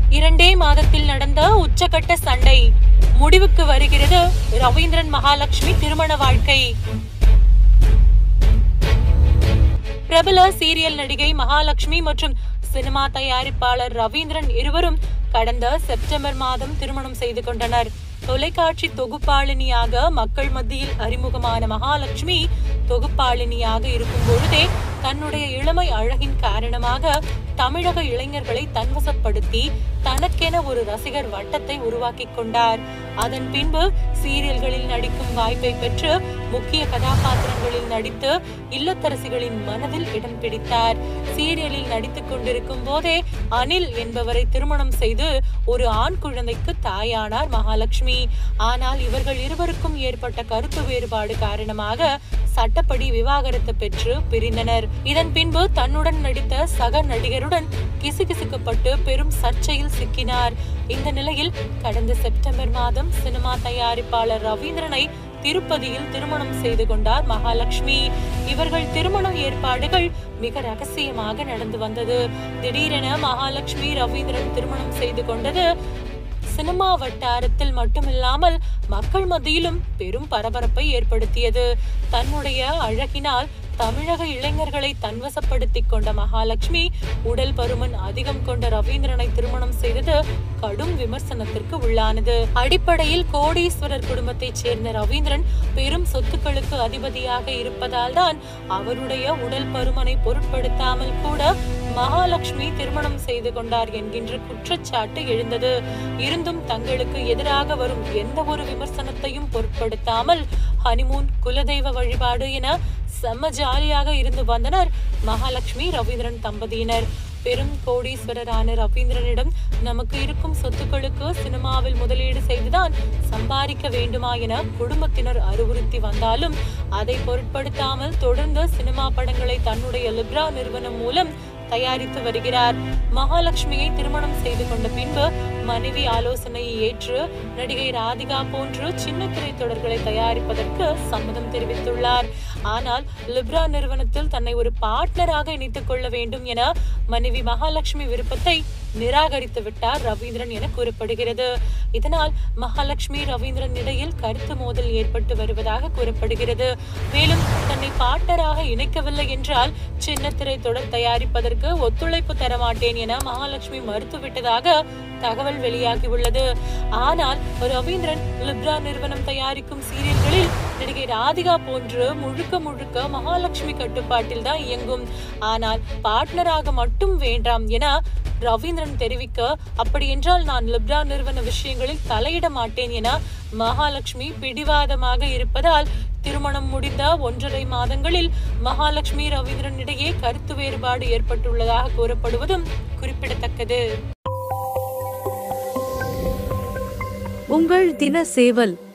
இரண்டே மாதத்தில் நடந்த உச்சகட்ட சண்டை முடிவுக்கு வருகிறது ரவீந்திரன் மகாலட்சுமி திருமண வாழ்க்கை பிரபல சீரியல் நடிகை மகாலட்சுமி மற்றும் சினிமா தயாரிப்பாளர் ரவீந்திரன் இருவரும் கடந்த செப்டம்பர் மாதம் திருமணம் செய்து கொண்டனர் தொலைக்காட்சி தொகுப்பாளினியாக மக்கள் மத்தியில் அறிமுகமான மகாலட்சுமி தொகுப்பாளினியாக இருக்கும் பொழுதே தன்னுடைய இளமை அழகின் காரணமாக தமிழக இளைஞர்களை தன்வசப்படுத்தி தனக்கென ஒரு ரசிகர் வட்டத்தை உருவாக்கி கொண்டார் அதன் பின்பு சீரியல்களில் நடிக்கும் வாய்ப்பை பெற்று முக்கிய கதாபாத்திரங்களில் நடித்து இல்லத்தரசிகளின் மனதில் இடம் பிடித்தார் சீரியலில் நடித்துக் கொண்டிருக்கும் போதே அனில் என்பவரை திருமணம் செய்து ஒரு ஆண் குழந்தைக்கு தாயானார் மகாலட்சுமி ஆனால் இவர்கள் இருவருக்கும் ஏற்பட்ட கருத்து வேறுபாடு காரணமாக சட்டப்படி விவாகரத்து பெற்று பிரிந்தனர் இதன் பின்பு தன்னுடன் நடித்த சக நடிகருடன் கிசுகிசுக்கப்பட்டு பெரும் சர்ச்சையில் சிக்கினார் இந்த நிலையில் கடந்த செப்டம்பர் மாதம் சினிமா தயாரிப்பாளர் ரவீந்திரனை திருப்பதியில் திருமணம் செய்து கொண்டார் மகாலட்சுமி இவர்கள் திருமண ஏற்பாடுகள் மிக ரகசியமாக நடந்து வந்தது திடீரென மகாலட்சுமி ரவீந்திரன் திருமணம் செய்து கொண்டது சினிமா வட்டாரத்தில் மட்டுமில்லாமல் மக்கள் மத்தியிலும் பெரும் பரபரப்பை ஏற்படுத்தியது தன்னுடைய அழகினால் தமிழக இளைஞர்களை தன்வசப்படுத்திக் கொண்ட மகாலட்சுமி உடல் பருமன் அதிகம் கொண்ட ரவீந்திரனை திருமணம் செய்தது கடும் விமர்சனத்திற்கு உள்ளானது அடிப்படையில் கோடீஸ்வரர் குடும்பத்தைச் சேர்ந்த ரவீந்திரன் பெரும் சொத்துக்களுக்கு அதிபதியாக இருப்பதால் தான் அவருடைய உடல் பருமனை பொருட்படுத்தாமல் கூட மகாலட்சுமி திருமணம் செய்து கொண்டார் என்கின்ற குற்றச்சாட்டு எழுந்தது இருந்தும் தங்களுக்கு எதிராக வரும் எந்த ஒரு விமர்சனத்தையும் பொருட்படுத்தாமல் ஹனிமூன் குலதெய்வ வழிபாடு என செம்ம ஜாலியாக இருந்து வந்தனர் மகாலட்சுமி ரவீந்திரன் தம்பதியினர் பெரும் கோடீஸ்வரரான ரவீந்திரனிடம் நமக்கு இருக்கும் சொத்துக்களுக்கு சினிமாவில் முதலீடு செய்துதான் சம்பாதிக்க வேண்டுமா என குடும்பத்தினர் அறிவுறுத்தி வந்தாலும் அதை பொருட்படுத்தாமல் தொடர்ந்து சினிமா படங்களை தன்னுடைய லிப்ரா நிறுவனம் மூலம் தயாரித்து வருகிறார் மகாலட்சுமியை திருமணம் செய்து கொண்ட பின்பு மனைவி ஆலோசனையை ஏற்று நடிகை ராதிகா போன்று சின்ன திரை தொடர்களை தயாரிப்பதற்கு சம்மதம் தெரிவித்துள்ளார் ஆனால் லிப்ரா நிறுவனத்தில் தன்னை ஒரு பார்ட்னராக இணைத்துக் கொள்ள வேண்டும் என மனைவி மகாலட்சுமி விருப்பத்தை நிராகரித்து விட்டார் ரவீந்திரன் என கூறப்படுகிறது இதனால் மகாலட்சுமி ரவீந்திரன் இடையில் கருத்து மோதல் ஏற்பட்டு வருவதாக கூறப்படுகிறது மேலும் தன்னை பார்ட்னராக இணைக்கவில்லை என்றால் சின்ன திரை தொடர் தயாரிப்பதற்கு ஒத்துழைப்பு தர மாட்டேன் என மகாலட்சுமி மறுத்துவிட்டதாக தகவல் வெளியாகியுள்ளது ஆனால் ரவீந்திரன் லிப்ரா நிறுவனம் தயாரிக்கும் சீரியல்களில் நடிகை ராதிகா போன்று முழுக்க முழுக்க மகாலட்சுமி கட்டுப்பாட்டில் தான் இயங்கும் ஆனால் பார்ட்னராக மட்டும் வேண்டாம் என ரவீந்திரன் தெரிவிக்க அப்படி என்றால் நான் லிப்ரா நிறுவன விஷயங்களில் தலையிட மாட்டேன் என மகாலட்சுமி பிடிவாதமாக இருப்பதால் திருமணம் முடிந்த ஒன்றரை மாதங்களில் மகாலட்சுமி ரவீந்திரன் இடையே கருத்து வேறுபாடு ஏற்பட்டுள்ளதாக கூறப்படுவதும் குறிப்பிடத்தக்கது உங்கள் தின சேவல்